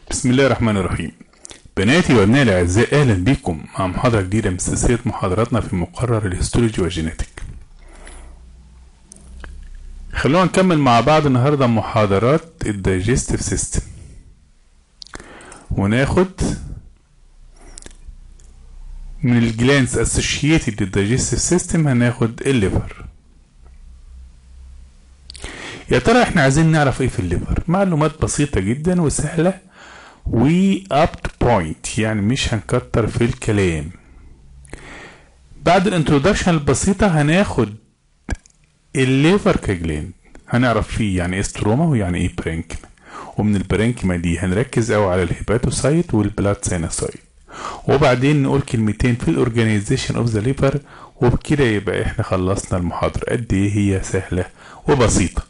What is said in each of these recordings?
بسم الله الرحمن الرحيم بناتي وابنائي الاعزاء اهلا بكم مع محاضره جديده من سلسله محاضراتنا في مقرر الهيستولوجي والجينيتك خلونا نكمل مع بعض النهارده محاضرات الدايجستيف سيستم وناخد من الجلانس اسوشيتد للدايجستيف سيستم هناخد الليفر يا ترى احنا عايزين نعرف ايه في الليفر معلومات بسيطة جدا وسهلة و up to point يعني مش هنكتر في الكلام بعد الانترودكشن البسيطة هناخد الليفر كجلاند هنعرف فيه يعني ايه ستروما ويعني ايه برينكما ومن البرينكما دي هنركز قوي على الهيباتوسايت والبلاد سينوسايت وبعدين نقول كلمتين في الاورجانيزيشن اوف ذا ليفر وبكده يبقى احنا خلصنا المحاضرة قد ايه هي سهلة وبسيطة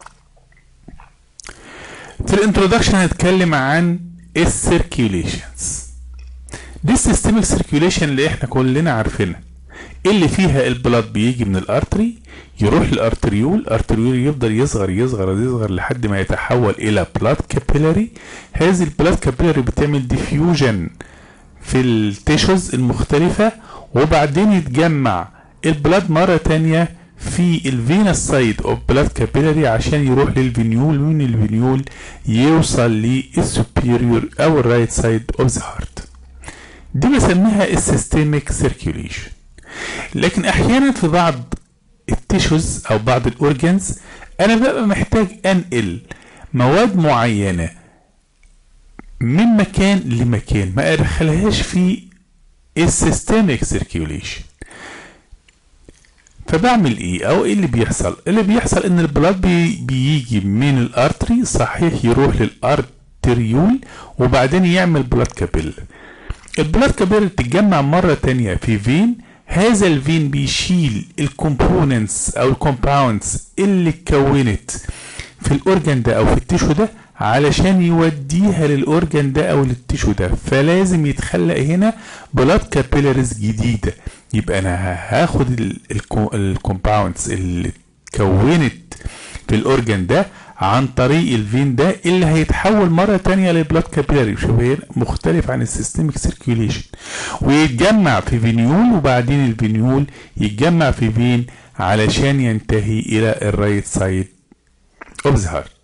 في الانترودكشن هنتكلم عن السيركيوليشنز دي السيستميك سيركيوليشن اللي احنا كلنا عارفينها اللي فيها البلاد بيجي من الارتري يروح للارتريول الارتريول يفضل يصغر يصغر يصغر لحد ما يتحول الى بلاد كابيلاري هذه البلاد كابيلاري بتعمل ديفيوجن في التيشوز المختلفة وبعدين يتجمع البلاد مرة تانية في الفينس سايد اوف بلاد كابيلاري عشان يروح للفينيول من الفينيول يوصل للسوبيريور او الرايت سايد اوف ذا هارت دي بسميها السيستميك سيركيوليشن لكن احيانا في بعض التيشوز او بعض الاورجنز انا ببقى محتاج انقل مواد معينه من مكان لمكان ما ادخلهاش في السيستميك سيركيوليشن فبعمل ايه او ايه اللي بيحصل اللي بيحصل ان البلاد بي بيجي من الارتري صحيح يروح للارتريول وبعدين يعمل بلاد كابيل البلاد كابيل تتجمع مرة تانية في فين هذا الفين بيشيل الكومبوننتس او الكومباوندز اللي اتكونت في الاورجن ده او في التيشو ده علشان يوديها للاورجن ده او للتيشو ده فلازم يتخلق هنا بلاد كابيلاريز جديده يبقى انا هاخد الكومباوندز اللي اتكونت في الاورجن ده عن طريق الفين ده اللي هيتحول مرة تانية لبلاد كابيلاري شوف مختلف عن السيستميك سيركيوليشن ويتجمع في فينيول وبعدين الفينيول يتجمع في فين علشان ينتهي الى الرايت سايد اوف ذا هارت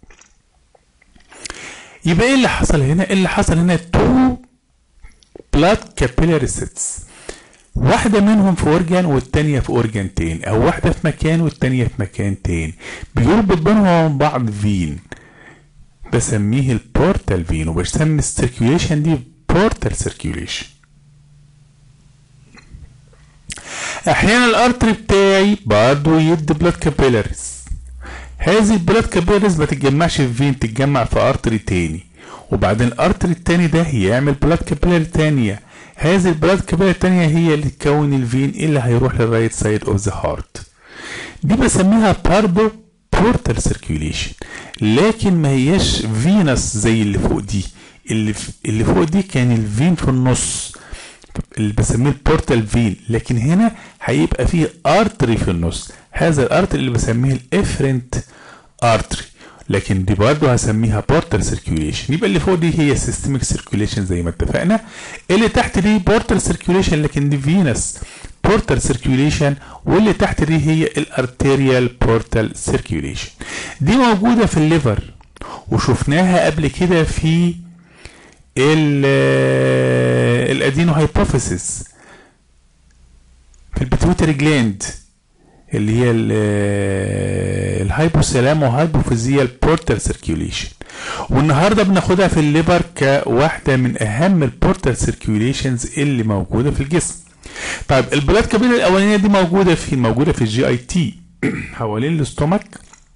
يبقى ايه اللي حصل هنا اللي حصل هنا تو بلاد كابيلاري سيتس واحدة منهم في اورجان والتانية في اورجان تاني او واحدة في مكان والتانية في مكان تاني بيربط بينهم وبين بعض فين بسميه البورتال فين وبسمي السيركيوليشن دي بورتال سيركيوليشن احيانا الارتري بتاعي برضه يدي بلاد كابيلاريز هذه البلاد كابيلاريز ما تتجمعش في فين تتجمع في ارتري تاني وبعدين الارتري التاني ده يعمل بلاد كابيلاري تانية هذه البلاد كابيلاري التانية هي اللي تكون الفين اللي هيروح للرايت سايد اوف ذا هارت دي بسميها باردو بورتال سيركيوليشن لكن ما هياش فينس زي اللي فوق دي اللي ف... اللي فوق دي كان الفين في النص اللي بسميه البورتال فين لكن هنا هيبقى فيه ارتري في النص هذا الارتري اللي بسميه الافرنت ارتري لكن دي برضه هسميها بورتال سيركيوليشن يبقى اللي فوق دي هي سيستميك سيركيوليشن زي ما اتفقنا اللي تحت دي بورتال سيركيوليشن لكن دي فينس بورتال سيركيوليشن واللي تحت دي هي الارتيريال بورتال سيركيوليشن دي موجوده في الليفر وشفناها قبل كده في الادينو هايبوفيسيس في البيتويتري جلاند اللي هي الهايبوثالامو هايبوفيزيال بورتال سيركيوليشن والنهارده بناخدها في الليفر كواحده من اهم البورتال سيركيوليشنز اللي موجوده في الجسم طيب البلاد كابيلا الاولانيه دي موجوده في موجوده في الجي اي تي حوالين الاستومك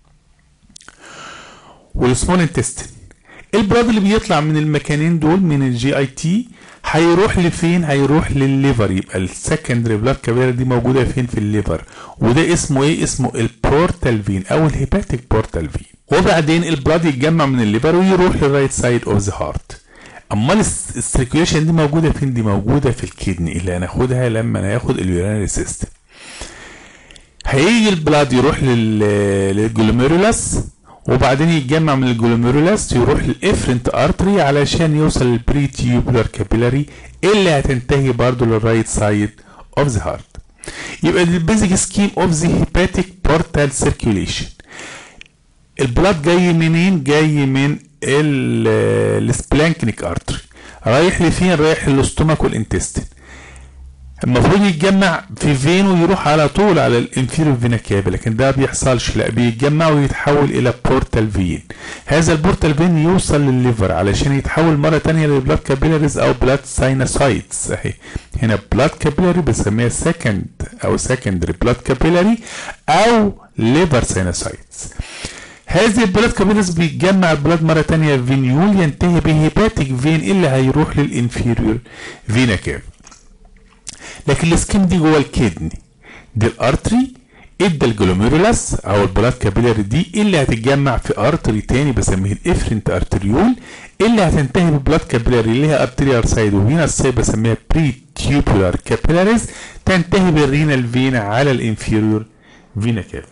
والسمول انتستين البلاد اللي بيطلع من المكانين دول من الجي اي تي هيروح لفين هيروح للليفر يبقى السكندري بلاد كابيلا دي موجوده فين في الليفر وده اسمه ايه اسمه البورتال فين او الهيباتيك بورتال فين وبعدين البلاد يتجمع من الليفر ويروح للرايت سايد اوف ذا هارت امال السيركيوليشن دي موجوده فين دي موجوده في الكدني اللي هناخدها لما ناخد اليورينري سيستم هيجي البلاد يروح للجلوميرولاس وبعدين يتجمع من الجلوميرولاس يروح للافرنت ارتري علشان يوصل للبري تيوبولار كابيلاري اللي هتنتهي برضه للرايت سايد اوف ذا هارت يبقى دي البيزك سكيم اوف ذا هيباتيك بورتال سيركيوليشن البلاد جاي منين جاي من السبلانكنيك ارتري رايح لفين رايح للاستومك والانتستين المفروض يتجمع في فين ويروح على طول على الانفيريور فينا كابا لكن ده بيحصلش لا بيتجمع ويتحول الى بورتال فين هذا البورتال فين يوصل للليفر علشان يتحول مره تانية للبلاد كابيلاريز او بلاد ساينوسايتس اهي هنا بلاد كابيلاري بنسميها سكند او سكندري بلاد كابيلاري او ليفر ساينوسايتس هذه البلاد كابيلاريز بيتجمع البلاد مره تانية فينيول ينتهي بهيباتيك فين اللي هيروح للانفيريور فينا كابا لكن السكين دي جوه الكدني دي الارتري ادى الجلوميرولاس او البلاد كابيلاري دي اللي هتتجمع في ارتري تاني بسميه الافرنت ارتريول اللي هتنتهي ببلاد كابيلاري اللي هي ارتريال سايد وفينا سايد بسميها بري تيوبولار كابيلاريز تنتهي بالرينال فينا على الانفيريور فينا كاب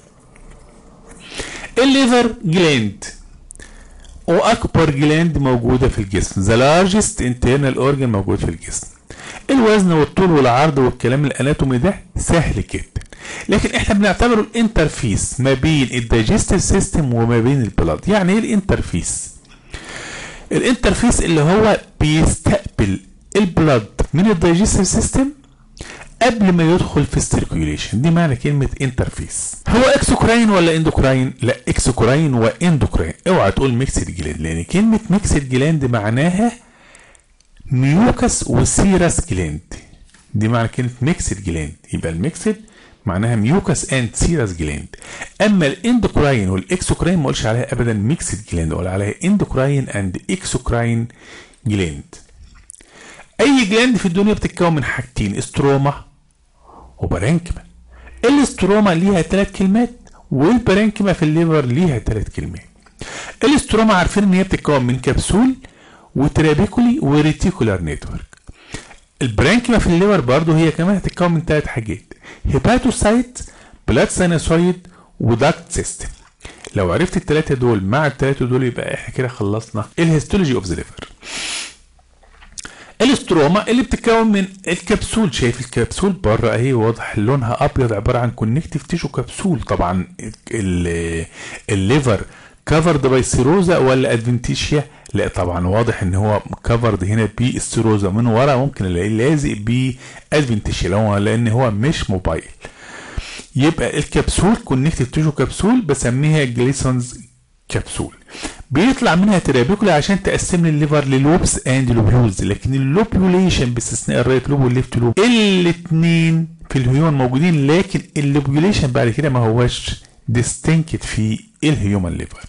الليفر جلاند واكبر جلاند موجوده في الجسم ذا لارجست انترنال اورجن موجود في الجسم الوزن والطول والعرض والكلام الاناتومي ده سهل جدا لكن احنا بنعتبره الانترفيس ما بين الدايجستيف سيستم وما بين البلاد يعني ايه الانترفيس الانترفيس اللي هو بيستقبل البلاد من الدايجستيف سيستم قبل ما يدخل في السيركيوليشن دي معنى كلمة انترفيس هو اكسوكراين ولا اندوكراين لا اكسوكراين واندوكراين اوعى تقول ميكسد جلاند لان كلمة ميكسد جلاند معناها ميوكس وسيرس جلاند دي معنى كلمة ميكسد جلاند يبقى الميكسد معناها ميوكس اند سيرس جلاند اما الاندوكراين والاكسوكراين ما اقولش عليها ابدا ميكسد جلاند اقول عليها اندوكراين اند اكسوكراين جلاند اي جلاند في الدنيا بتتكون من حاجتين استروما وبرانكما الاستروما ليها ثلاث كلمات والبرانكما في الليفر ليها ثلاث كلمات الاستروما عارفين ان هي بتتكون من كبسول وترابيكولي وريتيكولار نتورك البرانكيما في الليفر برضه هي كمان هتتكون من ثلاث حاجات هيباتوسايت بلاد سينوسويد وداكت سيستم لو عرفت الثلاثه دول مع الثلاثه دول يبقى احنا كده خلصنا الهيستولوجي اوف ذا ليفر الاستروما اللي بتتكون من الكبسول شايف الكبسول بره اهي واضح لونها ابيض عباره عن كونكتيف تيشو كبسول طبعا الليفر كفرد باي سيروزا ولا ادفنتيشيا لا طبعا واضح ان هو كفرد هنا بالسيروزا من ورا ممكن الاقيه لازق بادفنتيشيا لان هو مش موبايل يبقى الكبسول كونكتيف تيشو كبسول بسميها جليسونز كبسول بيطلع منها ترابيكولا عشان تقسم لي الليفر للوبس اند لوبيولز لكن اللوبيوليشن باستثناء الرايت لوب والليفت لوب الاثنين في الهيومن موجودين لكن اللوبيوليشن بعد كده ما هوش ديستنكت في الهيومن ليفر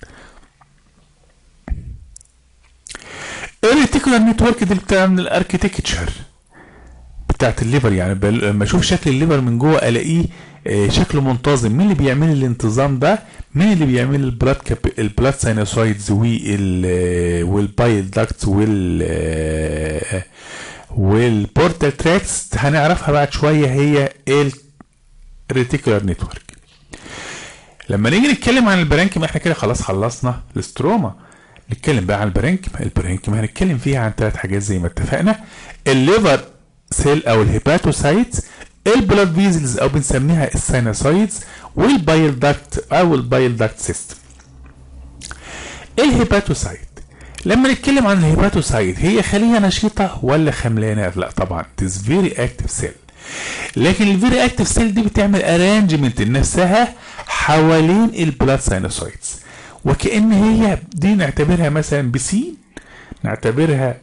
الريتيكولار نتورك دي بتاع من الاركتكتشر بتاعت الليفر يعني لما اشوف شكل الليفر من جوه الاقيه شكله منتظم مين اللي بيعمل الانتظام ده مين اللي بيعمل البلاد كاب البلاد ساينوسايدز وال والبايل داكتس وال والبورتال تراكس هنعرفها بعد شويه هي الريتيكولار نتورك لما نيجي نتكلم عن البرانكيما احنا كده خلاص خلصنا الاستروما نتكلم بقى عن البرانكيما البرانكيما هنتكلم فيها عن ثلاث حاجات زي ما اتفقنا الليفر سيل او الهيباتوسايتس البلاد فيزلز او بنسميها السينوسايدز والبايل داكت او البايل داكت سيستم الهيباتوسايت لما نتكلم عن الهيباتوسايت هي خليه نشيطه ولا خملانه لا طبعا it is very active cell لكن الفيري اكتف سيل دي بتعمل ارانجمنت لنفسها حوالين البلاد ساينوسايتس وكأن هي دي نعتبرها مثلا بسين نعتبرها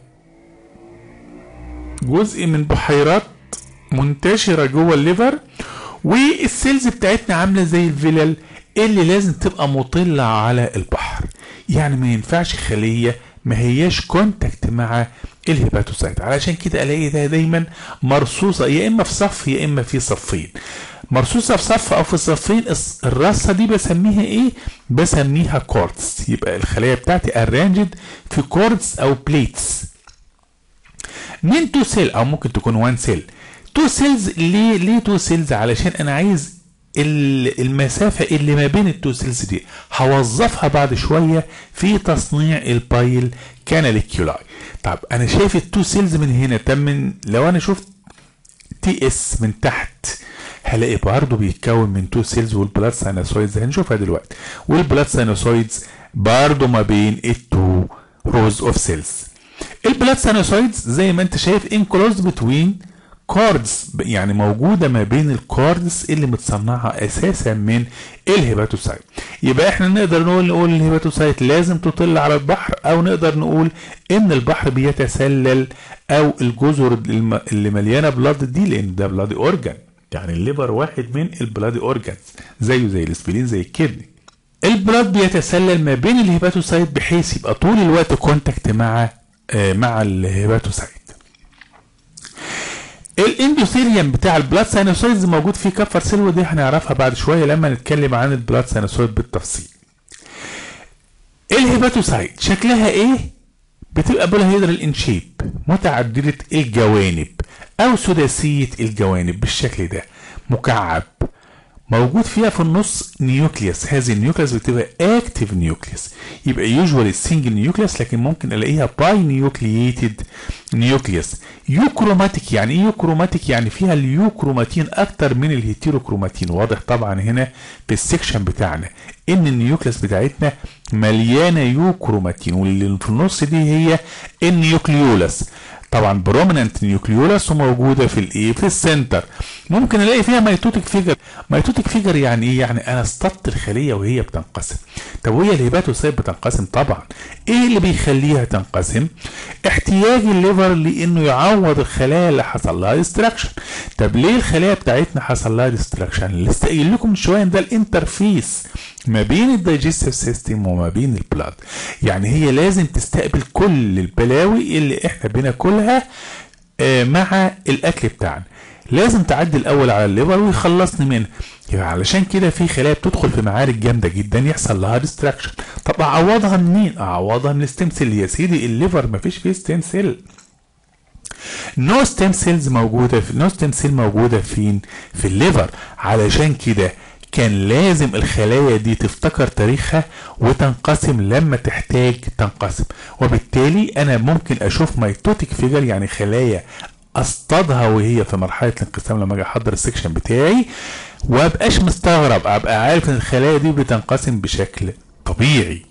جزء من بحيرات منتشرة جوه الليفر والسيلز بتاعتنا عاملة زي الفلل اللي لازم تبقى مطلة على البحر يعني ما ينفعش خلية ما هياش كونتاكت مع الهيباتوسايت علشان كده الاقي ده دايما مرصوصة يا اما في صف يا اما في صفين مرصوصة في صف او في صفين الرصة دي بسميها ايه بسميها كوردز يبقى الخلايا بتاعتي ارانجد في كوردز او بليتس من تو سيل او ممكن تكون وان سيل تو سيلز ليه ليه تو سيلز علشان انا عايز المسافة اللي ما بين التو سيلز دي هوظفها بعد شوية في تصنيع البايل كاناليكيولاي طب انا شايف التو سيلز من هنا طب من لو انا شفت تي اس من تحت هلاقي برضه بيتكون من تو سيلز والبلاد ساينوسويدز هنشوفها دلوقتي والبلاد ساينوسويدز برضه ما بين التو روز اوف سيلز البلاد ساينوسويدز زي ما انت شايف انكلوزد بتوين كاردز يعني موجوده ما بين الكاردز اللي متصنعه اساسا من الهيباتوسايت يبقى احنا نقدر نقول نقول الهيباتوسايت لازم تطل على البحر او نقدر نقول ان البحر بيتسلل او الجزر اللي مليانه بلاد دي لان ده بلاد اورجان يعني الليبر واحد من البلاد اورجانز زيه زي الاسبلين زي الكدني البلاد بيتسلل ما بين الهيباتوسايت بحيث يبقى طول الوقت كونتاكت مع آه مع الهيباتوسايت الاندوثيليوم بتاع البلاد ساينوسويدز موجود فيه كفر سيل ودي هنعرفها بعد شويه لما نتكلم عن البلاد ساينوسويد بالتفصيل الهيباتوسايت شكلها ايه بتبقى بولهيدرال ان شيب متعدده الجوانب او سداسيه الجوانب بالشكل ده مكعب موجود فيها في النص نيوكليوس هذه النيوكليوس بتبقى اكتيف نيوكليوس يبقى يوجوالي سنجل نيوكليوس لكن ممكن الاقيها باي نيوكلييتد نيوكليوس يوكروماتيك يعني ايه يوكروماتيك يعني فيها اليوكروماتين اكتر من الهيتيروكروماتين واضح طبعا هنا في السكشن بتاعنا ان النيوكليوس بتاعتنا مليانه يوكروماتين واللي في النص دي هي النيوكليولس طبعا بروميننت نيوكليولاس وموجوده في الايه في السنتر ممكن الاقي فيها ميتوتيك فيجر ميتوتيك فيجر يعني ايه يعني انا اصطدت الخليه وهي بتنقسم طب وهي الهيباتوسايت بتنقسم طبعا ايه اللي بيخليها تنقسم احتياج الليفر لانه يعوض الخلايا اللي حصل لها ديستراكشن طب ليه الخلايا بتاعتنا حصل لها ديستراكشن لسه قايل لكم من شويه ده الانترفيس ما بين الدايجستيف سيستم وما بين البلاد يعني هي لازم تستقبل كل البلاوي اللي احنا بناكلها مع الاكل بتاعنا لازم تعدي الاول على الليفر ويخلصني منها يبقى علشان كده في خلايا بتدخل في معارك جامده جدا يحصل لها ديستراكشن طب اعوضها منين اعوضها من الستيم سيل يا سيدي الليفر مفيش فيه ستيم سيل نو ستيم سيلز موجوده في نو ستيم سيل موجوده فين في الليفر علشان كده كان لازم الخلايا دي تفتكر تاريخها وتنقسم لما تحتاج تنقسم وبالتالي انا ممكن اشوف ميتوتيك فيجر يعني خلايا اصطادها وهي في مرحله الانقسام لما اجي احضر السكشن بتاعي وابقاش مستغرب ابقى عارف ان الخلايا دي بتنقسم بشكل طبيعي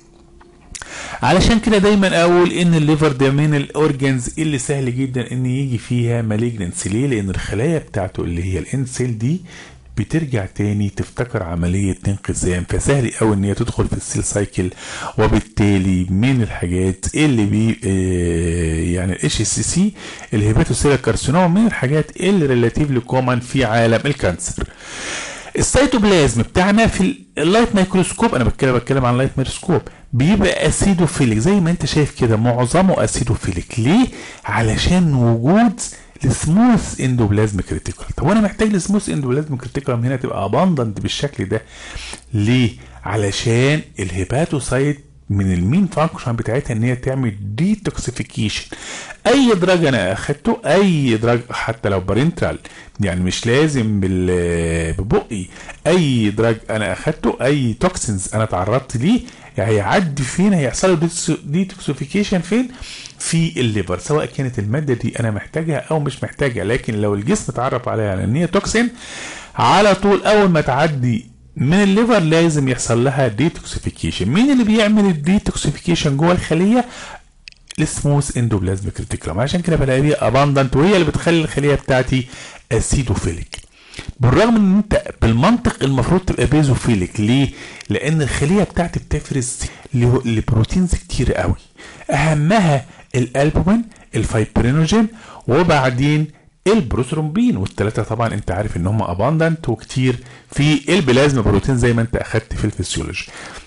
علشان كده دايما اقول ان الليفر ده من الاورجنز اللي سهل جدا ان يجي فيها مالجنسي ليه لان الخلايا بتاعته اللي هي الانسيل دي بترجع تاني تفتكر عملية انقسام فسهل قوي ان هي تدخل في السيل سايكل وبالتالي من الحاجات اللي بي آه يعني الاتش سي سي الهيباتوسيلا كارسينوما من الحاجات اللي ريلاتيفلي كومن في عالم الكانسر السيتوبلازم بتاعنا في اللايت مايكروسكوب انا بتكلم بتكلم عن اللايت مايكروسكوب بيبقى اسيدوفيليك زي ما انت شايف كده معظمه اسيدوفيليك ليه علشان وجود السموث اندوبلازميك ريتيكولم طب وانا محتاج السموث اندوبلازميك ريتيكولم هنا تبقى اباندنت بالشكل ده ليه علشان الهيباتوسايت من المين فانكشن بتاعتها ان هي تعمل ديتوكسيفيكيشن اي دراج انا اخدته اي دراج حتى لو بارنترال يعني مش لازم ببقي اي دراج انا اخدته اي توكسينز انا تعرضت ليه يعني هيعدي فين هيحصل له ديتوكسيفيكيشن فين في الليفر سواء كانت الماده دي انا محتاجها او مش محتاجها لكن لو الجسم اتعرف عليها على ان هي توكسين على طول اول ما تعدي من الليفر لازم يحصل لها ديتوكسيفيكيشن مين اللي بيعمل الديتوكسيفيكيشن جوه الخليه السموث اندوبلازميك ريتيكولم عشان كده بلاقيها اباندنت وهي اللي بتخلي الخليه بتاعتي اسيدوفيليك بالرغم ان انت بالمنطق المفروض تبقى بيزوفيليك ليه لان الخليه بتاعتي بتفرز لبروتينز كتير قوي اهمها الالبومين الفايبرينوجين وبعدين البروثرومبين والثلاثه طبعا انت عارف ان هم اباندنت وكتير في البلازما بروتين زي ما انت اخدت في الفسيولوجي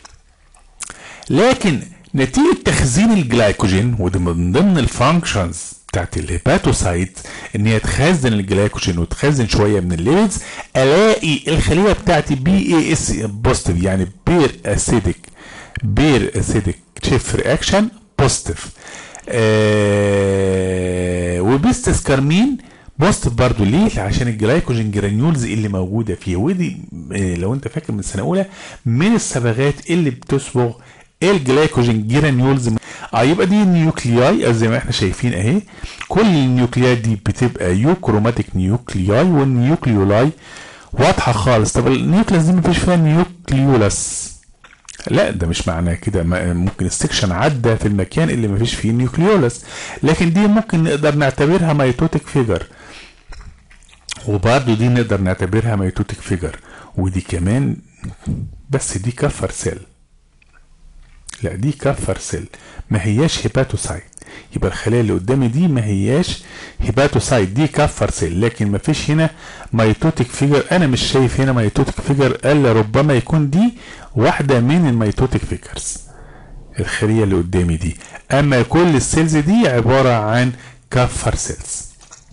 لكن نتيجه تخزين الجلايكوجين وده من ضمن الفانكشنز بتاعت الهيباتوسايت ان هي تخزن الجلايكوجين وتخزن شويه من الليبيدز الاقي الخليه بتاعتي بي اي اس بوزيتيف يعني بير اسيدك بير اسيدك تشيف رياكشن بوزيتيف آه وبيستس كارمين بوزيتيف برضو ليه عشان الجلايكوجين جرانيولز اللي موجوده فيها ودي آه، لو انت فاكر من سنه اولى من الصبغات اللي بتصبغ الجلايكوجين جرانيولز اه يبقى دي نيوكلياي زي ما احنا شايفين اهي كل النيوكلياي دي بتبقى يوكروماتيك نيوكلياي والنيوكليولاي واضحه خالص طب النيوكليوس دي مفيش فيها نيوكليولاس لا ده مش معناه كده ما- ممكن السكشن عدى في المكان اللي مفيش فيه نيوكليولاس لكن دي ممكن نقدر نعتبرها ميتوتيك فيجر وبرضه دي نقدر نعتبرها ميتوتيك فيجر ودي كمان بس دي كفر سيل لا دي كفر سيل ما هياش هيباتوسايت يبقى الخلايا اللي قدامي دي ما هياش هيباتوسايت دي كفر سيل لكن ما فيش هنا ميتوتيك فيجر انا مش شايف هنا ميتوتيك فيجر الا ربما يكون دي واحده من الميتوتيك فيجرز الخليه اللي قدامي دي اما كل السيلز دي عباره عن كفر سيلز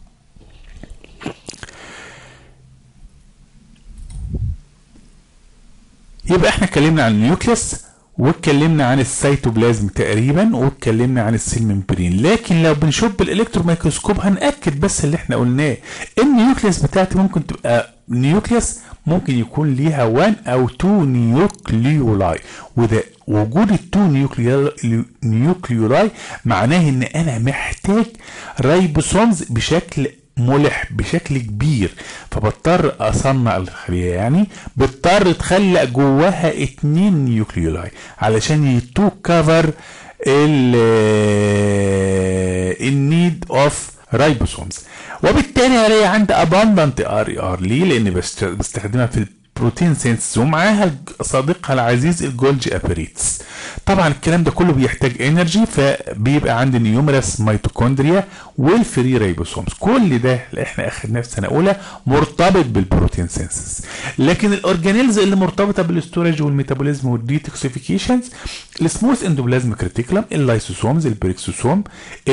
يبقى احنا اتكلمنا عن النيوكليس واتكلمنا عن السيتوبلازم تقريبا واتكلمنا عن السيل ممبرين لكن لو بنشوف بالالكترون ميكروسكوب هنأكد بس اللي احنا قلناه النيوكليس بتاعتي ممكن تبقى نيوكليس ممكن يكون ليها 1 او 2 نيوكليولاي وده وجود التو نيوكليولاي نيوكليولاي معناه ان انا محتاج رايبوسومز بشكل ملح بشكل كبير فبضطر اصنع الخليه يعني بضطر تخلق جواها اتنين نيوكليولاي علشان يتو كفر النيد اوف رايبوسومز وبالتالي هلاقي عندي اباندنت ار اي ار ليه؟ لان بست- بستخدمها في البروتين سينس ومعاها الج- صديقها العزيز الجولجي ابريتس طبعا الكلام ده كله بيحتاج انرجي فبيبقى عندي نيومرس ميتوكوندريا والفري ريبوسومز كل ده اللي احنا اخدناه في سنه اولى مرتبط بالبروتين سينسز لكن الاورجانيلز اللي مرتبطه بالاستورج والميتابوليزم والديتوكسيفيكيشنز السموث اندوبلازم كريتيكولم اللايسوسومز البريكسوسوم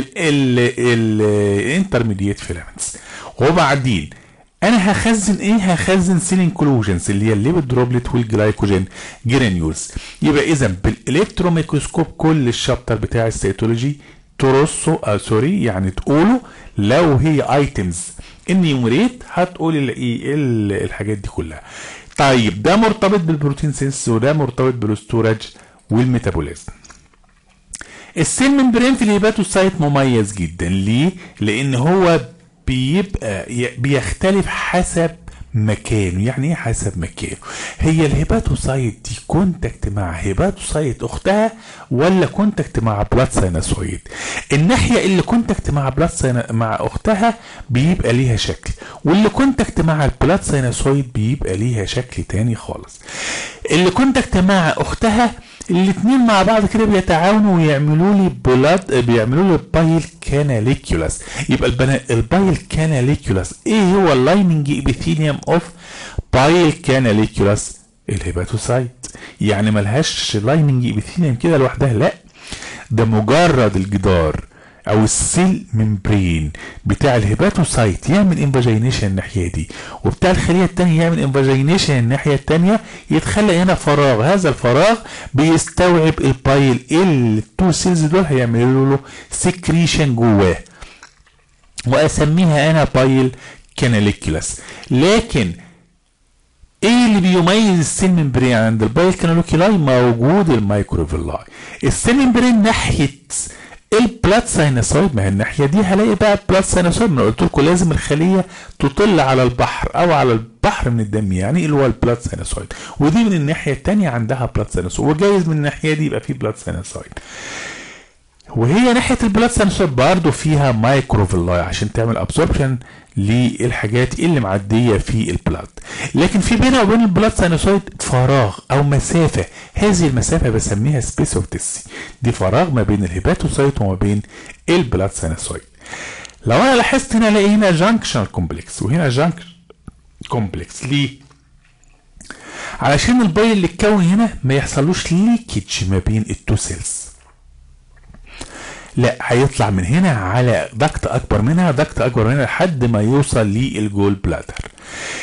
الانترميديت فيلامنتس وبعدين انا هخزن ايه هخزن سيل انكلوجنز اللي هي الليبيد دروبلت والجلايكوجين جرانيولز يبقى اذا بالالكتروميكروسكوب كل الشابتر بتاع السيتولوجي ترصه آه سوري يعني تقوله لو هي ايتمز النيومريت هتقول ال- ايه ال- الحاجات دي كلها طيب ده مرتبط بالبروتين سينس وده مرتبط بالاستورج والميتابوليزم السيل ممبرين في الهيباتوسايت مميز جدا ليه؟ لان هو بيبقى ي- بيختلف حسب مكانه يعني ايه حسب مكانه هي الهيباتوسايت دي كونتاكت مع هيباتوسايت اختها ولا كونتاكت مع بلاد سايناسويد الناحيه اللي كونتاكت مع بلاد ساينا مع اختها بيبقى ليها شكل واللي كونتاكت مع البلاد سايناسويد بيبقى ليها شكل تاني خالص اللي كونتاكت مع اختها الاتنين مع بعض كده بيتعاونوا ويعملوا لي بلاد بيعملوا لي بايل كاناليكيولاس يبقى البنا... البايل كاناليكيولاس ايه هو اللايننج ابيثيليوم اوف بايل كاناليكيولاس الهيباتوسايت يعني ملهاش لايننج ابيثيليوم كده لوحدها لا ده مجرد الجدار او السيل ممبرين بتاع الهيباتوسايت يعمل انفاجينيشن الناحيه دي وبتاع الخليه الثانيه يعمل انفاجينيشن الناحيه الثانيه يتخلق هنا فراغ هذا الفراغ بيستوعب البايل التو سيلز دول هيعملوا له سكريشن جواه واسميها انا بايل كاناليكولاس لكن ايه اللي بيميز السيل ممبرين عند البايل كاناليكولاي موجود المايكروفيلاي السيل ممبرين ناحيه البلاد ساينوسويد ما هي الناحيه دي هلاقي بقى البلاد ساينوسويد ما أنا قلت لكم لازم الخليه تطل على البحر او على البحر من الدم يعني اللي هو البلاد ساينوسويد ودي من الناحيه الثانيه عندها بلاد ساينوسويد وجايز من الناحيه دي يبقى في بلاد ساينوسويد وهي ناحيه البلاد ساينوسويد برضه فيها مايكروفيلاي عشان تعمل ابسوربشن للحاجات اللي معديه في البلاد لكن في بينها وبين البلاد ساينوسويد فراغ او مسافه هذه المسافه بسميها سبيس اوف تيسي دي فراغ ما بين الهيباتوسايت وما بين البلاد ساينوسويد لو انا لاحظت هنا الاقي هنا جانكشنال كومبلكس وهنا جانكشن كومبلكس ليه علشان البايل اللي اتكون هنا ما يحصلوش ليكج ما بين التو سيلز لا هيطلع من هنا على ضغط اكبر منها ضغط اكبر منها لحد ما يوصل للجول بلادر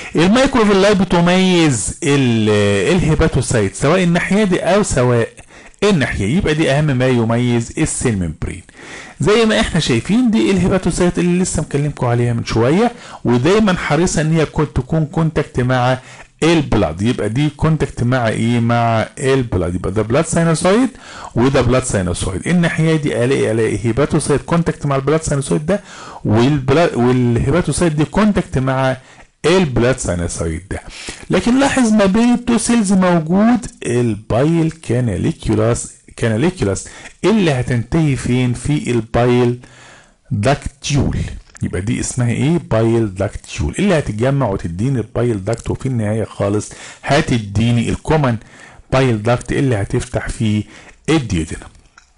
المايكروفيلاي بتميز ال- الهيباتوسايت سواء الناحيه دي او سواء الناحيه يبقى دي اهم ما يميز السيل ممبرين زي ما احنا شايفين دي الهيباتوسايت اللي لسه مكلمكم عليها من شويه ودايما حريصه ان هي تكون كونتاكت مع البلاد يبقى دي كونتاكت مع ايه مع البلاد يبقى ده بلاد ساينوسويد وده بلاد ساينوسويد الناحيه دي الاقي الاقي هيباتوسايت كونتاكت مع البلاد ساينوسويد ده والبلاد والهيباتوسايت دي كونتاكت مع البلاد ساينوسويد ده لكن لاحظ ما بين التو سيلز موجود البايل كاناليكيولاس كاناليكيولاس اللي هتنتهي فين في البايل داكتيول يبقى دي اسمها ايه بايل داكتيول اللي هتتجمع وتديني البايل داكت وفي النهايه خالص هتديني الكومن بايل داكت اللي هتفتح فيه الديودينم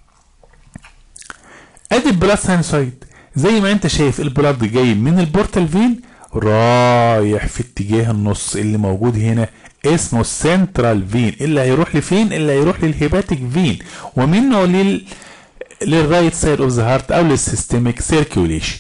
ادي البلاد ساينسايد زي ما انت شايف البلاد جاي من البورتال فين رايح في اتجاه النص اللي موجود هنا اسمه السنترال فين اللي هيروح لفين اللي هيروح للهيباتيك فين ومنه لل للرايت سايد اوف ذا هارت او للسيستميك سيركيوليشن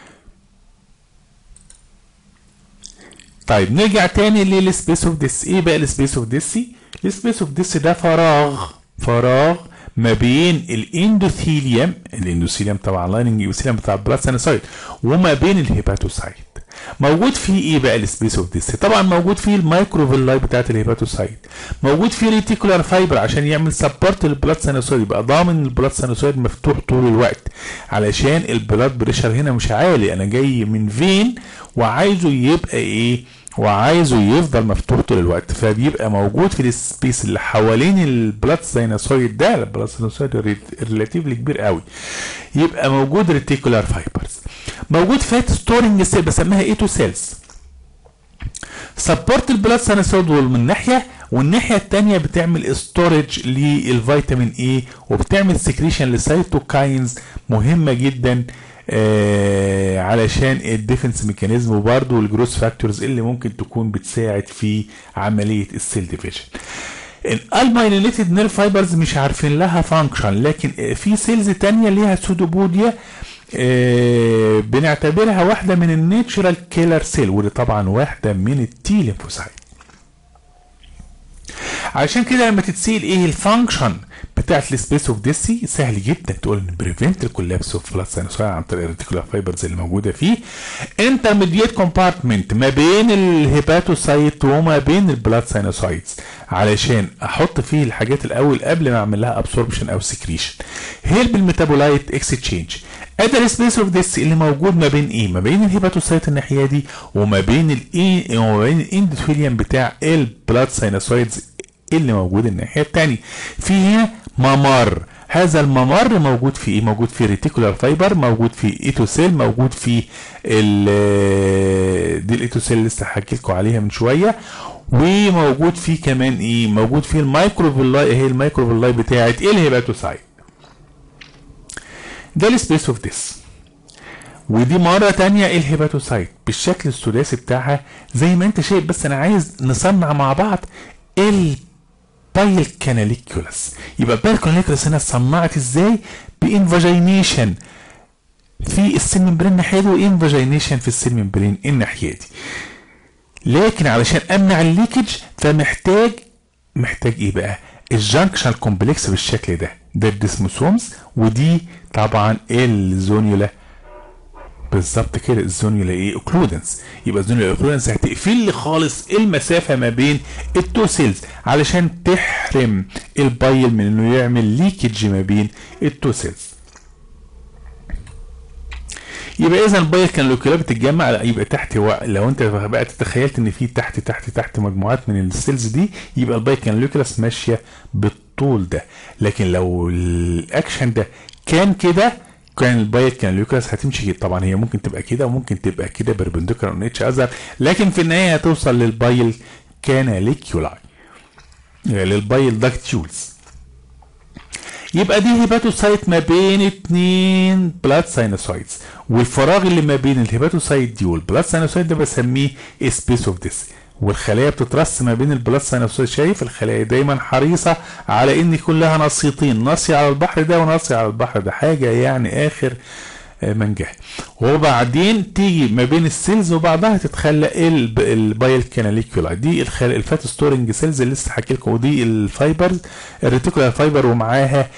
طيب نرجع تاني للسبيس اوف ديس ايه بقى السبيس اوف ديسي السبيس اوف ديس ده فراغ فراغ ما بين الاندوثيليوم الاندوثيليوم طبعا لايننج الاندوثيليوم بتاع البلاد سينوسايد وما بين الهيباتوسايت موجود فيه ايه بقى السبيس اوف ديس طبعا موجود فيه المايكروفيلاي بتاعت الهيباتوسايت موجود فيه ريتيكولار فايبر عشان يعمل سبورت للبلاد سينوسايد يبقى ضامن البلاد سينوسايد مفتوح طول الوقت علشان البلاد بريشر هنا مش عالي انا جاي من فين وعايزه يبقى ايه وعايزه يفضل مفتوح طول الوقت فبيبقى موجود في السبيس اللي حوالين البلاد ساينوسويد ده البلاد ساينوسويد ريلاتيفلي كبير قوي يبقى موجود ريتيكولار فايبرز موجود فات ستورنج سيل بسميها ايتو سيلز سبورت البلاد ساينوسويد من ناحيه والناحيه الثانيه بتعمل ستورج للفيتامين اي وبتعمل سكريشن لسيتوكاينز مهمه جدا آه علشان الديفنس ميكانيزم وبرده الجروس فاكتورز اللي ممكن تكون بتساعد في عمليه السيل ديفيجن الالمايلينيتد نير فايبرز مش عارفين لها فانكشن لكن في سيلز تانية ليها سودوبوديا آه بنعتبرها واحده من الناتشرال كيلر سيل ودي طبعا واحده من التي ليمفوسايت عشان كده لما تتسال ايه الفانكشن بتاعت السبيس اوف ديسي سهل جدا تقول ان بريفنت الكولابس اوف بلاد ساينوسايد عن طريق الريتيكولار فايبرز اللي موجوده فيه انترميديت كومبارتمنت ما بين الهيباتوسايت وما بين البلاد ساينوسايتس علشان احط فيه الحاجات الاول قبل ما اعمل لها ابسوربشن او سكريشن هيلب الميتابولايت اكستشينج ادي السبيس اوف ديس اللي موجود ما بين ايه ما بين الهيباتوسايت الناحيه دي وما بين الايه وما بين الاندوثيليوم بتاع البلاد ساينوسايدز اللي موجود الناحيه الثانيه في هنا ممر هذا الممر موجود في ايه موجود في ريتيكولار فايبر موجود في ايتوسيل موجود في ال دي الايتوسيل اللي لسه حكيت لكم عليها من شويه وموجود فيه كمان ايه موجود فيه المايكروفيلاي هي المايكروفيلاي بتاعت الهيباتوسايت ده السبيس اوف ديس ودي مرة تانية الهيباتوسايت بالشكل الثلاثي بتاعها زي ما انت شايف بس انا عايز نصنع مع بعض البايل كاناليكولاس يبقى البايل كاناليكولاس هنا اتصنعت ازاي بانفاجينيشن في السيل ممبرين الناحيه دي وانفاجينيشن في السيل ممبرين الناحيه دي لكن علشان امنع الليكج فمحتاج محتاج ايه بقى الجانكشن كومبلكس بالشكل ده ده الديسموسومز ودي طبعا الزونيولا بالظبط كده الزونيولا ايه اوكلودنس يبقى الزونيولا اوكلودنس هتقفل لي خالص المسافه ما بين التو سيلز علشان تحرم البايل من انه يعمل ليكج ما بين التو سيلز يبقى اذا البايل كان لوكيولا بتتجمع يبقى تحت و... لو انت بقى تخيلت ان في تحت تحت تحت مجموعات من السيلز دي يبقى البايل كان لوكيولاس ماشيه بالطول ده لكن لو الاكشن ده كان كده كان البايل كان لوكاس هتمشي كده طبعا هي ممكن تبقى كده وممكن تبقى كده بربنديكولار اون اتش اذر لكن في النهايه هتوصل للبايل كاناليكيولاي للبايل داكتيولز يبقى دي هيباتوسايت ما بين اتنين بلاد ساينوسايتس والفراغ اللي ما بين الهيباتوسايت دي والبلاد ساينوسايت ده بسميه سبيس اوف ديس والخلايا بتترص ما بين البلاد ساينوسايت شايف الخلايا دايما حريصه على ان يكون لها نصيتين نصي على البحر ده ونصي على البحر ده حاجه يعني اخر منجاه وبعدين تيجي ما بين السيلز وبعضها تتخلق البايل كاناليكولا دي الفات ستورنج سيلز اللي لسه حكي لكم ودي الفايبرز الريتيكولار فايبر ومعاها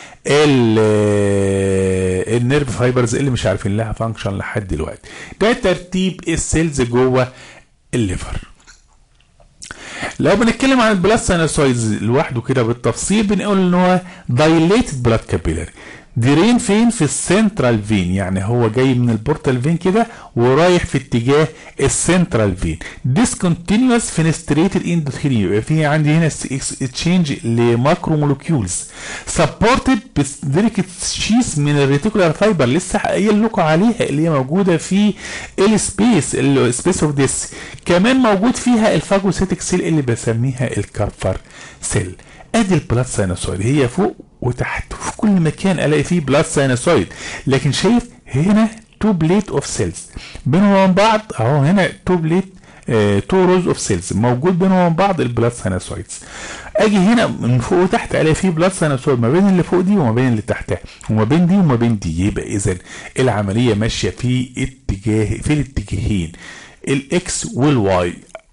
النيرف فايبرز اللي مش عارفين لها فانكشن لحد دلوقتي ده ترتيب السيلز جوه الليفر لو بنتكلم عن البلاد ساينوسويدز لوحده كده بالتفصيل بنقول ان هو دايليتد بلاد كابيلاري درين فين في السنترال فين يعني هو جاي من البورتال فين كده ورايح في اتجاه السنترال فين ديسكونتينوس فينستريتد اندوثيليوم يبقى في عندي هنا تشينج لماكرو مولكيولز سبورتد بسدريكت شيس من الريتيكولار فايبر لسه قايل لكم عليها اللي هي موجوده في السبيس السبيس اوف ديس كمان موجود فيها الفاجوسيتك سيل اللي بسميها الكابفر سيل ادي البلاد ساينوسويد هي فوق وتحت في كل مكان الاقي فيه بلاد ساينوسويد لكن شايف هنا تو بليت اوف سيلز بينهم وبين بعض اهو هنا تو بليت تو روز اوف سيلز موجود بينهم وبين بعض البلاد ساينوسويدز اجي هنا من فوق وتحت الاقي فيه بلاد ساينوسويد ما بين اللي فوق دي وما بين اللي تحتها وما بين دي وما بين دي يبقى اذا العمليه ماشيه في اتجاه في الاتجاهين الاكس والواي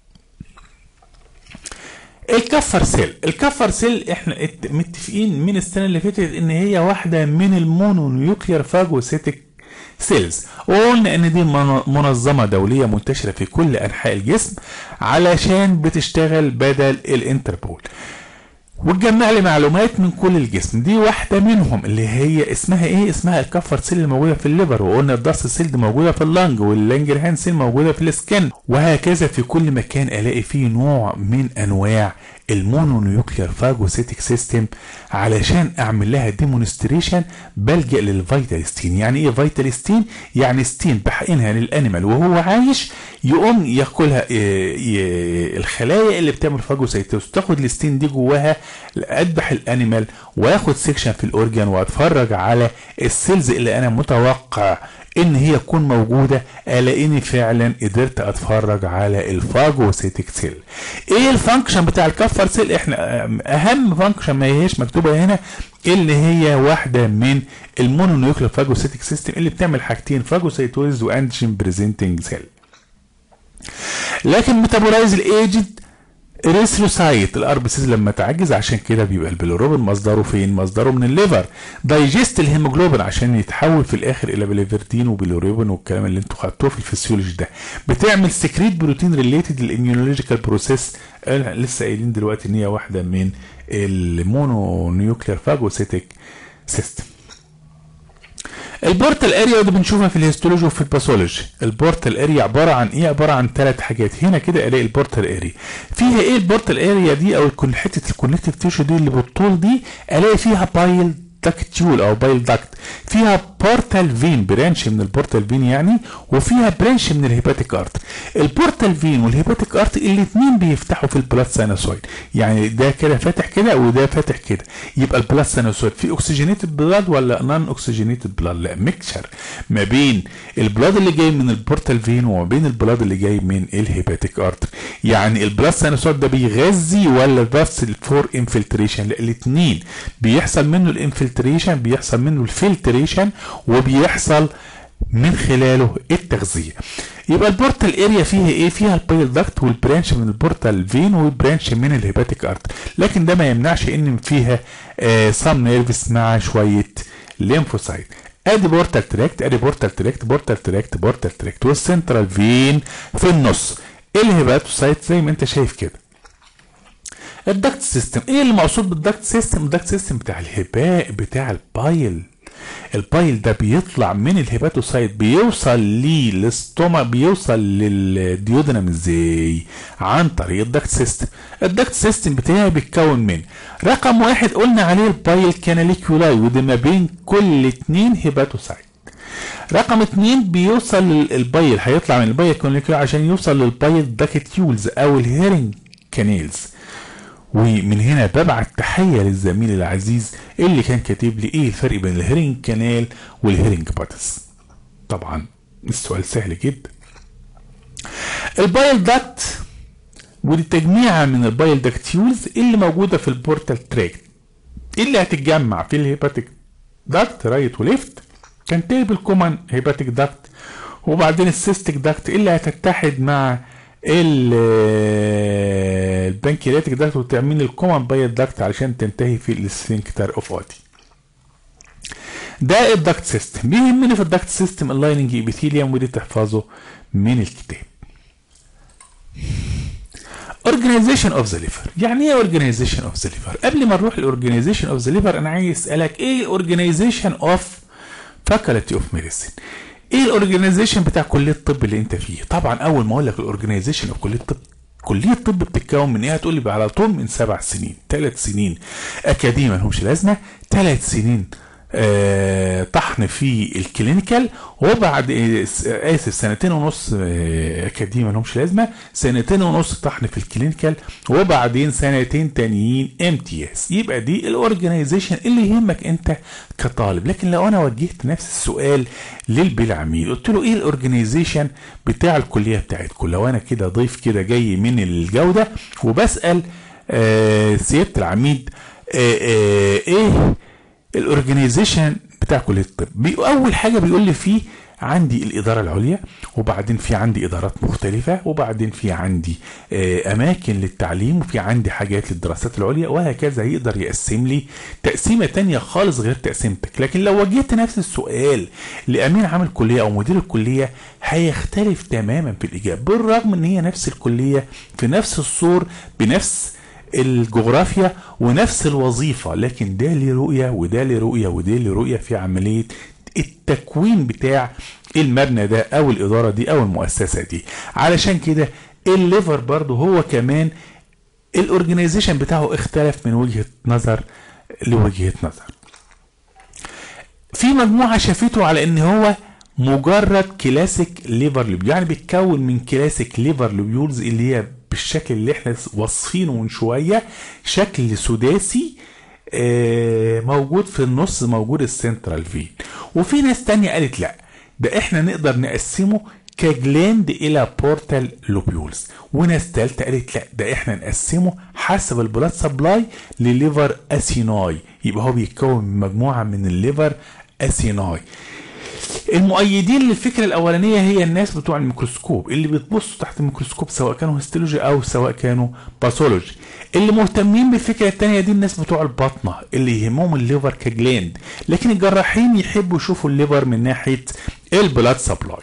الكفر سيل الكفر سيل احنا متفقين من السنه اللي فاتت ان هي واحده من المونو نيوكلير فاجوسيتك سيلز وقلنا ان دي منظمه دوليه منتشره في كل انحاء الجسم علشان بتشتغل بدل الانتربول وتجمع لي معلومات من كل الجسم دي واحدة منهم اللي هي اسمها ايه اسمها الكفر سيل الموجودة في الليفر وقلنا الدارس سيل دي موجودة في اللنج واللانجرهان سيل موجودة في السكن وهكذا في كل مكان الاقي فيه نوع من انواع المونونيوكلير فاجوسيتك سيستم علشان اعمل لها ديمونستريشن بلجا للفيتال ستين يعني ايه فيتال ستين يعني ستين بحقنها للانيمال وهو عايش يقوم ياكلها الخلايا اللي بتعمل فاجوسيتوس تاخد الستين دي جواها اذبح الانيمال واخد سيكشن في الاورجان واتفرج على السيلز اللي انا متوقع ان هي تكون موجودة الاقيني فعلا قدرت اتفرج على الفاجوسيتك سيل ايه الفانكشن بتاع الكفر سيل احنا اهم فانكشن ما هيش مكتوبة هنا اللي هي واحدة من المونونيوكلير فاجوسيتك سيستم اللي بتعمل حاجتين فاجوسيتوز وانتيجين بريزنتنج سيل لكن ميتابولايز الايجد ريثروسايت الار بي سيز لما تعجز عشان كده بيبقى البيلوروبين مصدره فين مصدره من الليفر دايجست الهيموجلوبين عشان يتحول في الاخر الى بليفرتين وبيلوروبين والكلام اللي انتوا خدتوه في الفسيولوجي ده بتعمل سكريت بروتين ريليتد للاميونولوجيكال بروسيس لسه قايلين دلوقتي ان هي واحده من المونو نيوكلير فاجوسيتك سيستم البورتال اريا ودي بنشوفها في الهيستولوجي وفي الباثولوجي البورتال اريا عباره عن ايه عباره عن ثلاث حاجات هنا كده الاقي البورتال اريا فيها ايه البورتال اريا دي او حته الكونكتيف تيشو دي اللي بالطول دي الاقي فيها بايل داكتيول او بايل داكت فيها بورتال فين برانش من البورتال فين يعني وفيها برانش من الهيباتيك ارت البورتال فين والهيباتيك ارت الاثنين بيفتحوا في البلاد ساينوسويد يعني ده كده فاتح كده وده فاتح كده يبقى البلاد ساينوسويد في اوكسجينيتد بلاد ولا نون اوكسجينيتد بلاد لا ميكشر ما بين البلاد اللي جاي من البورتال فين وما بين البلاد اللي جاي من الهيباتيك ارت يعني البلاد ساينوسويد ده بيغذي ولا بس الفور انفلتريشن لا الاثنين بيحصل منه الانفلتريشن بيحصل منه الفلتريشن وبيحصل من خلاله التغذيه يبقى البورتال اريا فيها ايه فيها البايل داكت والبرانش من البورتال فين والبرانش من الهيباتيك ارت لكن ده ما يمنعش ان فيها آه سام نيرفس مع شويه ليمفوسايت ادي بورتال تراكت ادي بورتال تراكت بورتال تراكت بورتال تراكت والسنترال فين في النص الهيباتوسايت زي ما انت شايف كده الدكت سيستم ايه اللي مقصود بالدكت سيستم الدكت سيستم بتاع الهباء بتاع البايل البايل ده بيطلع من الهيباتوسايت بيوصل للاستوما بيوصل للديودنم ازاي عن طريق الدكت سيستم الدكت سيستم بتاعي بيتكون من رقم واحد قلنا عليه البايل كاناليكولاي وده ما بين كل اتنين هيباتوسايت رقم اتنين بيوصل البايل هيطلع من البايل كاناليكولاي عشان يوصل للبايل داكتيولز او الهيرنج كانيلز ومن هنا ببعت تحية للزميل العزيز اللي كان كاتب لي ايه الفرق بين الهيرنج كانال والهيرنج باتس طبعا السؤال سهل جدا البايل داكت ودي تجميعة من البايل داكتيولز اللي موجودة في البورتال تراكت اللي هتتجمع في الهيباتيك داكت رايت وليفت تنتهي بالكومن هيباتيك داكت وبعدين السيستيك داكت اللي هتتحد مع البنكرياتيك داكت وتعمل الكومن بايل داكت علشان تنتهي في السفنكتر اوف اودي ده الداكت سيستم بيهمني في الداكت سيستم اللايننج ايبيثيليوم ودي تحفظه من الكتاب organization of the liver يعني ايه organization of the liver قبل ما نروح الاورجانيزيشن اوف ذا ليفر انا عايز اسالك ايه الاورجانيزيشن اوف فاكولتي اوف ميديسين ايه الاورجانيزيشن بتاع كليه الطب اللي انت فيه طبعا اول ما اقول لك الاورجانيزيشن اوف كليه الطب كليه الطب بتتكون من ايه هتقول لي على طول من سبع سنين ثلاث سنين اكاديمي ملهمش لازمه ثلاث سنين آه طحن في الكلينيكال وبعد اسف سنتين ونص آه اكاديمي مالهمش لازمه سنتين ونص طحن في الكلينيكال وبعدين سنتين تانيين امتياز يبقى دي الاورجنايزيشن اللي يهمك انت كطالب لكن لو انا وجهت نفس السؤال للبالعميل قلت له ايه الاورجنايزيشن بتاع الكليه بتاعتكم لو انا كده ضيف كده جاي من الجوده وبسال آه سياده العميد ايه الاورجنايزيشن بتاع كليه الطب اول حاجه بيقول لي فيه عندي الاداره العليا وبعدين في عندي ادارات مختلفه وبعدين في عندي اماكن للتعليم وفي عندي حاجات للدراسات العليا وهكذا يقدر يقسم لي تقسيمه تانية خالص غير تقسيمتك لكن لو وجهت نفس السؤال لامين عام الكليه او مدير الكليه هيختلف تماما في الاجابه بالرغم ان هي نفس الكليه في نفس الصور بنفس الجغرافيا ونفس الوظيفة لكن ده ليه رؤية وده ليه رؤية وده ليه رؤية في عملية التكوين بتاع المبنى ده او الادارة دي او المؤسسة دي علشان كده الليفر برضو هو كمان الاورجنايزيشن بتاعه اختلف من وجهة نظر لوجهة نظر في مجموعة شافته على ان هو مجرد كلاسيك ليفر لوبيول يعني بيتكون من كلاسيك ليفر لوبيولز اللي هي بالشكل اللي احنا واصفينه من شويه شكل سداسي آه موجود في النص موجود السنترال فين وفي ناس تانية قالت لا ده احنا نقدر نقسمه كجلاند الى بورتال لوبيولز وناس تالتة قالت لا ده احنا نقسمه حسب البلاد سبلاي لليفر اسيناي يبقى هو بيتكون من مجموعه من الليفر اسيناي المؤيدين للفكرة الأولانية هي الناس بتوع الميكروسكوب اللي بتبصوا تحت الميكروسكوب سواء كانوا هيستولوجي أو سواء كانوا باثولوجي اللي مهتمين بالفكرة التانية دي الناس بتوع البطنة اللي يهمهم الليفر كجلاند لكن الجراحين يحبوا يشوفوا الليفر من ناحية البلاد سبلاي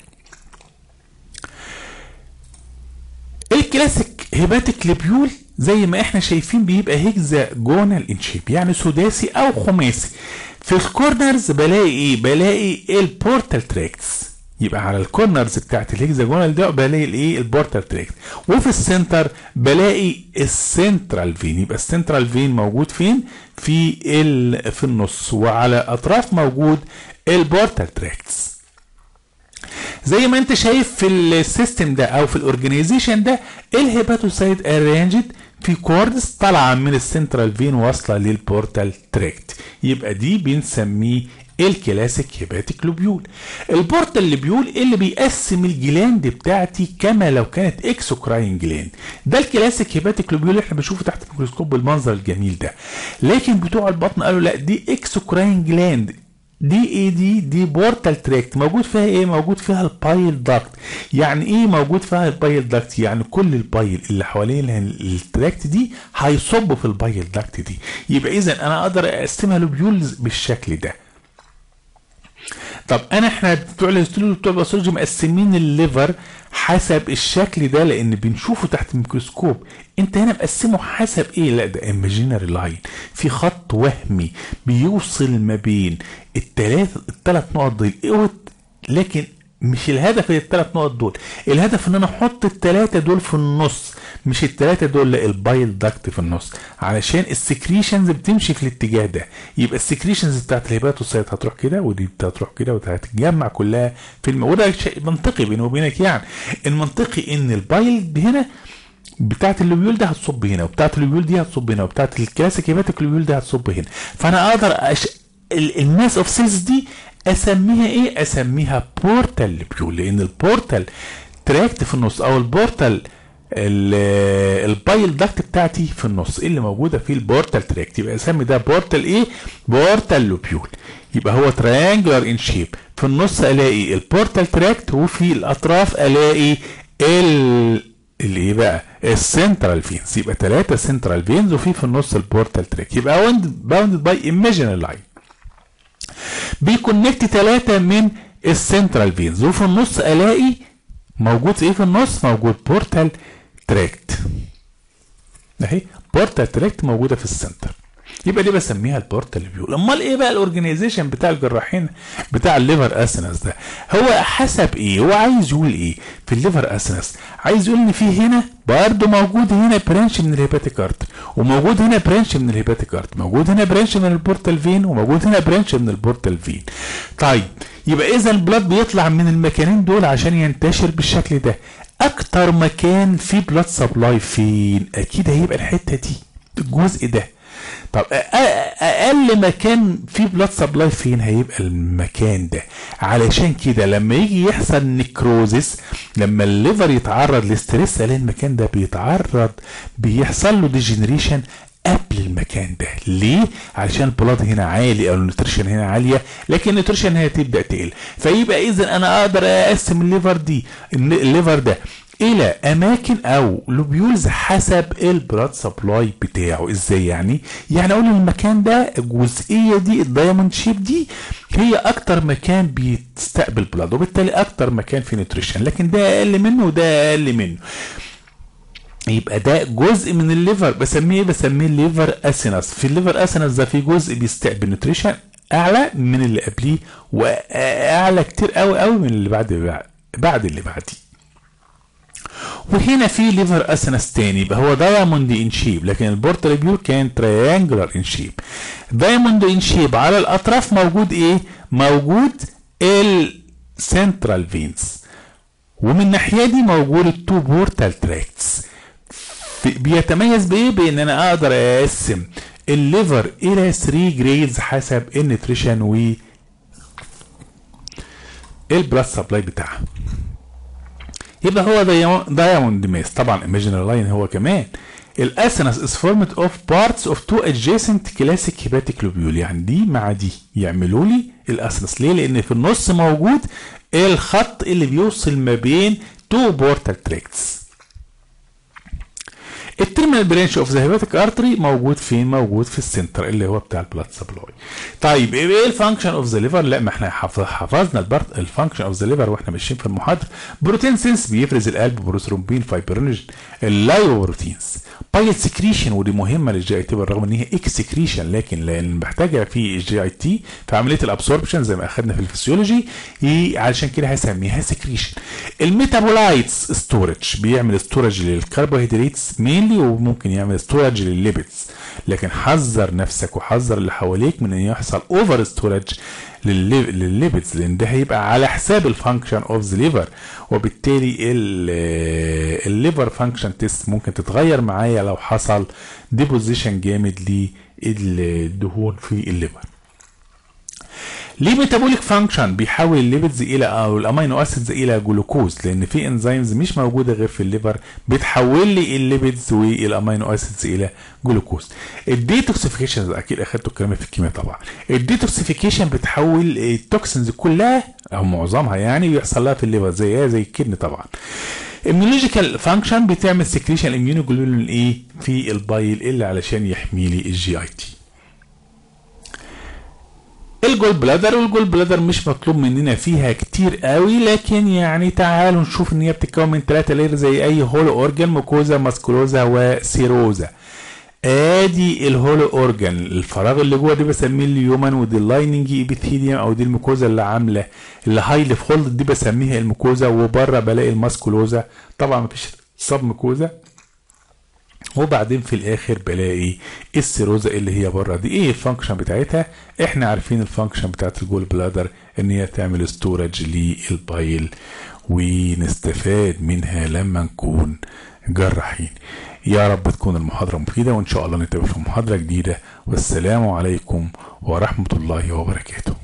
الكلاسيك هيباتيك ليبيول زي ما احنا شايفين بيبقى هيكزا جونال انشيب يعني سداسي او خماسي في الكورنرز بلاقي ايه بلاقي البورتال تراكتس يبقى على الكورنرز بتاعت الهكزاجونال ده بلاقي الايه البورتال تراكت وفي السنتر بلاقي السنترال فين يبقى السنترال فين موجود فين في ال في النص وعلى اطراف موجود البورتال تراكتس زي ما انت شايف في السيستم ده او في الاورجنايزيشن ده الهيباتوسايت ارينجد في كوردز طالعه من السنترال فين واصله للبورتال تراكت يبقى دي بنسميه الكلاسيك هيباتيك لوبيول البورتال لوبيول اللي بيقسم الجلاند بتاعتي كما لو كانت اكسوكراين جلاند ده الكلاسيك هيباتيك لوبيول اللي احنا بنشوفه تحت الميكروسكوب بالمنظر الجميل ده لكن بتوع البطن قالوا لا دي اكسوكراين جلاند دي ايه دي دي بورتال تراكت موجود فيها ايه موجود فيها البايل داكت يعني ايه موجود فيها البايل داكت يعني كل البايل اللي حوالين التراكت دي هيصب في البايل داكت دي يبقى اذا انا اقدر اقسمها لوبيولز بالشكل ده طب انا احنا بتوع الهيستولوجي بتوع الباثولوجي مقسمين الليفر حسب الشكل ده لان بنشوفه تحت الميكروسكوب انت هنا مقسمه حسب ايه لا ده ايماجينري لاين في خط وهمي بيوصل ما بين الثلاث الثلاث نقط دول لكن مش الهدف الثلاث نقط دول الهدف ان انا احط الثلاثه دول في النص مش الثلاثه دول لا البايل داكت في النص علشان السكريشنز بتمشي في الاتجاه ده يبقى السكريشنز بتاعت الهيباتوسايت هتروح كده ودي هتروح كده وهتتجمع كلها في الم... وده شيء منطقي بيني وبينك يعني المنطقي ان البايل هنا بتاعت اللوبيول ده هتصب هنا وبتاعت اللوبيول دي هتصب هنا وبتاعت الكلاسيك هيباتيك اللوبيول ده هتصب هنا فانا اقدر أش... الماس اوف سيلز دي اسميها ايه اسميها بورتال لوبيول لان البورتال تراكت في النص او البورتال ال- البايل داكت بتاعتي في النص اللي موجوده في البورتال تراكت يبقى اسمي ده بورتال ايه بورتال لوبيول يبقى هو تريانجلر ان شيب في النص الاقي البورتال تراكت وفي الاطراف الاقي ال اللي ايه بقى السنترال فينز يبقى ثلاثه سنترال فينز وفي في النص البورتال تراك يبقى باوندد باي ايماجينال لاين بيكونكت ثلاثه من السنترال فينز وفي النص الاقي موجود ايه في النص موجود بورتال تراكت اهي بورتال تراكت موجوده في السنتر يبقى دي بسميها البورتال فيو امال ايه بقى الاورجنايزيشن بتاع الجراحين بتاع الليفر اسنس ده هو حسب ايه هو عايز يقول ايه في الليفر اسنس عايز يقول ان في هنا برضه موجود هنا برانش من الهيباتيك ارت وموجود هنا برانش من الهيباتيك ارت موجود هنا برانش من البورتال فين وموجود هنا برانش من البورتال فين طيب يبقى اذا البلاد بيطلع من المكانين دول عشان ينتشر بالشكل ده اكتر مكان فيه بلاد سبلاي فين اكيد هيبقى الحته دي الجزء ده طب أ- أ- اقل مكان فيه بلاد سبلاي فين هيبقى المكان ده علشان كده لما يجي يحصل نيكروزس لما الليفر يتعرض لستريس الاقي المكان ده بيتعرض بيحصل له ديجنريشن قبل المكان ده ليه علشان البلاد هنا عالي او النيوتريشن هنا عاليه لكن النيوتريشن هي تبدا تقل فيبقى اذا انا اقدر اقسم الليفر دي الليفر ده الى اماكن او لوبيولز حسب البلاد سبلاي بتاعه ازاي يعني يعني اقول المكان ده الجزئيه دي الدايموند شيب دي هي اكتر مكان بيستقبل بلاد وبالتالي اكتر مكان فيه نيوتريشن لكن ده اقل منه وده اقل منه يبقى ده جزء من الليفر بسميه ايه بسميه الليفر اسينس في الليفر اسينس ده في جزء بيستقبل نيوتريشن اعلى من اللي قبليه واعلى كتير قوي قوي من اللي بعد بعد اللي بعديه وهنا في ليفر اسنس تاني يبقى هو دايموند ان شيب لكن البورتال بيور كان تريانجلر ان شيب دايموند ان شيب على الاطراف موجود ايه موجود السنترال فينز ومن الناحيه دي موجود التو بورتال تراكتس بيتميز بايه بان انا اقدر اقسم الليفر الى 3 جريدز حسب النيوتريشن و البلاد سبلاي بتاعها يبقى هو دايموند ماس طبعا imaginary لاين هو كمان الاسنس is formed of parts of two adjacent classic hepatic lobule يعني دي مع دي يعملوا لي الاسنس ليه لان في النص موجود الخط اللي بيوصل ما بين two portal tracts التيرمينال برانش اوف ذا هيباتيك ارتري موجود فين؟ موجود في السنتر اللي هو بتاع البلاد سبلاي. طيب ايه الفانكشن اوف ذا ليفر؟ لا ما احنا حفظنا الفانكشن اوف ذا ليفر واحنا ماشيين في المحاضره. بروتين سينس بيفرز القلب بروثرومبين فايبرينوجين اللايوبروتينز. بايل سكريشن ودي مهمه للجي اي تي بالرغم ان هي اكسكريشن لكن لان محتاجه في الجي اي تي في عمليه الابسوربشن زي ما اخذنا في الفسيولوجي علشان كده هسميها سكريشن. الميتابولايتس ستورج بيعمل ستورج للكربوهيدرات مينلي وممكن يعمل ستورج للليبيدز لكن حذر نفسك وحذر اللي حواليك من ان يحصل اوفر ستورج للليبيدز لان ده هيبقى على حساب الفانكشن اوف ذا ليفر وبالتالي الليفر فانكشن تيست ممكن تتغير معايا لو حصل ديبوزيشن جامد للدهون في الليفر ليه ميتابوليك فانكشن بيحول الليبيدز الى او الامينو اسيدز الى جلوكوز لان في انزيمز مش موجوده غير في الليفر بتحول لي الليبيدز والامينو اسيدز الى جلوكوز الديتوكسيفيكيشن اكيد اخدتوا الكلام في الكيمياء طبعا الديتوكسيفيكيشن بتحول التوكسينز كلها او معظمها يعني بيحصل لها في الليفر زيها زي الكدن طبعا الميولوجيكال فانكشن بتعمل سكريشن اميونوجلوبولين ايه في البايل اللي علشان يحمي لي الجي اي تي الجول بلادر والجول بلادر مش مطلوب مننا فيها كتير قوي لكن يعني تعالوا نشوف ان هي بتتكون من ثلاثة لير زي اي هولو اورجان ميكوزا ماسكولوزا وسيروزا ادي الهولو اورجان الفراغ اللي جوه دي بسميه اليومن ودي اللايننج ايبيثيليوم او دي الميكوزا اللي عامله اللي هايلي فولد دي بسميها الميكوزا وبره بلاقي الماسكولوزا طبعا مفيش سب ميكوزا وبعدين في الاخر بلاقي السيروزا اللي هي بره دي ايه الفانكشن بتاعتها احنا عارفين الفانكشن بتاعت الجول بلادر ان هي تعمل ستورج للبايل ونستفاد منها لما نكون جراحين يا رب تكون المحاضرة مفيدة وإن شاء الله نتقابل في محاضرة جديدة والسلام عليكم ورحمة الله وبركاته